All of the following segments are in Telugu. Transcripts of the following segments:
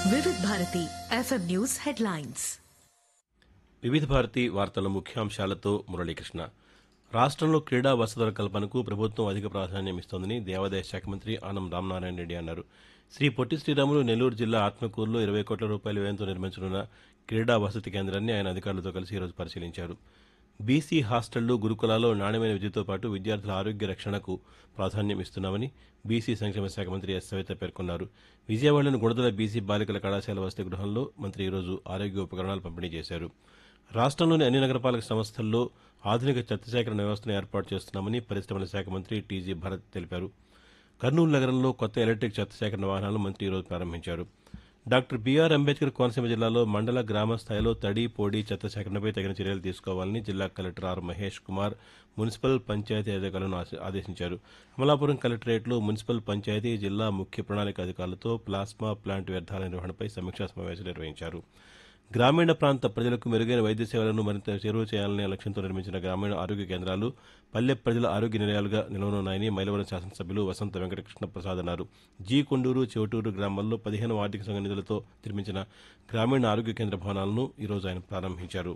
Vividh Bharati FM news headlines Vividh Bharati వార్తల ముఖ్యాంశాలతో మురళీకృష్ణ రాష్ట్రంలో క్రీడా వసతుల కల్పనకు ప్రభుత్వం అధిక ప్రాధాన్యం ఇస్తోందని దేవాదాయ శాఖ మంత్రి ఆనం రామనారాయణ రెడ్డి అన్నారు శ్రీ పొట్టి శ్రీరాములు నెల్లూరు జిల్లా ఆత్మకూరులో ఇరవై కోట్ల రూపాయల వ్యయంతో నిర్మించనున్న క్రీడా వసతి కేంద్రాన్ని ఆయన అధికారులతో కలిసి ఈరోజు పరిశీలించారు బీసీ హాస్టళ్లు గురుకులాల్లో నాణ్యమైన విద్యతో పాటు విద్యార్థుల ఆరోగ్య రక్షణకు ప్రాధాన్యం ఇస్తున్నామని బీసీ సంక్షేమ శాఖ మంత్రి ఎస్ సవిత పేర్కొన్నారు విజయవాడలోని గుణదల బీసీ బాలికల కళాశాల వసతి గృహంలో మంత్రి ఈరోజు ఆరోగ్య ఉపకరణాలు పంపిణీ చేశారు రాష్ట్రంలోని అన్ని నగరపాలక సంస్థల్లో ఆధునిక చెత్త సేకరణ వ్యవస్థను ఏర్పాటు చేస్తున్నామని పరిశ్రమల శాఖ మంత్రి టీజీ భరత్ తెలిపారు కర్నూలు నగరంలో కొత్త ఎలక్ట్రిక్ చెత్త సేకరణ వాహనాలను మంత్రి ఈరోజు ప్రారంభించారు డాక్టర్ బీఆర్ అంబేద్కర్ కోనసీమ జిల్లాలో మండల గ్రామ స్థాయిలో తడి పొడి చెత్త సేకరణపై తగిన చర్యలు తీసుకోవాలని జిల్లా collector R Mahesh Kumar municipal panchayat అధికారులను ఆశ- ఆదేశించారు అమలాపురం కలెక్టరేట్లో మున్సిపల్ పంచాయతీ జిల్లా ముఖ్య ప్రణాళిక అధికారులతో ప్లాస్మా ప్లాంట్ వ్యర్థాల నిర్వహణపై సమీక్షా సమావేశం నిర్వహించారు గ్రామీణ ప్రాంత ప్రజలకు మెరుగైన వైద్య సేవలను మరింత చేరువ చేయాలనే లక్ష్యంతో నిర్మించిన గ్రామీణ ఆరోగ్య కేంద్రాలు పల్లె ప్రజల ఆరోగ్య నిలయాలుగా నిలవనున్నాయని మైలవరం శాసనసభ్యులు వసంత వెంకటకృష్ణ ప్రసాద్ అన్నారు జీ కొండూరు చెవటూరు గ్రామాల్లో పదిహేను ఆర్థిక సంఘ నిధులతో నిర్మించిన గ్రామీణ ఆరోగ్య కేంద్ర భవనాలను ఈరోజు ఆయన ప్రారంభించారు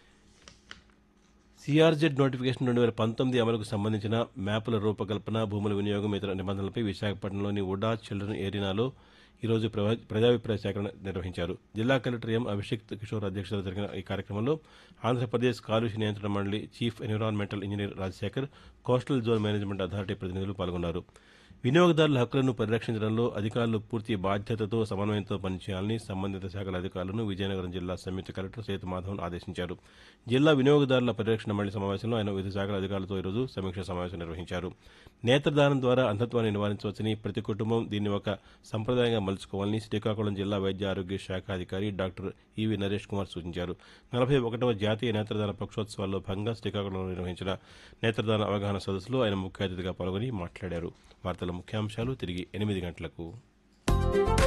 సిఆర్జెడ్ నోటిఫికేషన్ రెండు వేల పంతొమ్మిది అమలుకు సంబంధించిన మ్యాపుల రూపకల్పన భూముల వినియోగం ఇతర నిబంధనలపై విశాఖపట్నంలోని ఉడా చిల్డ్రన్ ఏరినాలో ఈరోజు ప్రజా- ప్రజాభిప్రాయ సేకరణ నిర్వహించారు జిల్లా కలెక్టర్ ఎం అభిషేక్ కిషోర్ అధ్యక్షతన జరిగిన ఈ కార్యక్రమంలో ఆంధ్రప్రదేశ్ కాలుష్య నియంత్రణ మండలి chief environmental engineer Rajasekhar coastal zone management authority ప్రతినిధులు పాల్గొన్నారు వినియోగదారుల హక్కులను పరిరక్షించడంలో అధికారులు పూర్తి బాధ్యతతో సమన్వయంతో పనిచేయాలని సంబంధిత శాఖల అధికారులను విజయనగరం జిల్లా సంయుక్త కలెక్టర్ సేతు మాధవన్ ఆదేశించారు జిల్లా వినియోగదారుల పరిరక్షణ మండలి సమావేశంలో ఆయన వివిధ శాఖల అధికారులతో ఈరోజు సమీక్ష సమావేశం నిర్వహించారు నేత్రదానం ద్వారా అంధత్వాన్ని నివారించవచ్చని ప్రతి కుటుంబం దీన్ని ఒక సంప్రదాయంగా మలుచుకోవాలని శ్రీకాకుళం జిల్లా వైద్య ఆరోగ్య శాఖ అధికారి డాక్టర్ ఈవి నరేష్ కుమార్ సూచించారు నలభై ఒకటవ జాతీయ నేత్రదాన పక్షోత్సవాల్లో భాగంగా శ్రీకాకుళంలో నిర్వహించిన నేత్రదాన అవగాహన సదస్సులో ఆయన ముఖ్య అతిథిగా పాల్గొని మాట్లాడారు వార్తల ముఖ్యాంశాలు తిరిగి ఎనిమిది గంటలకు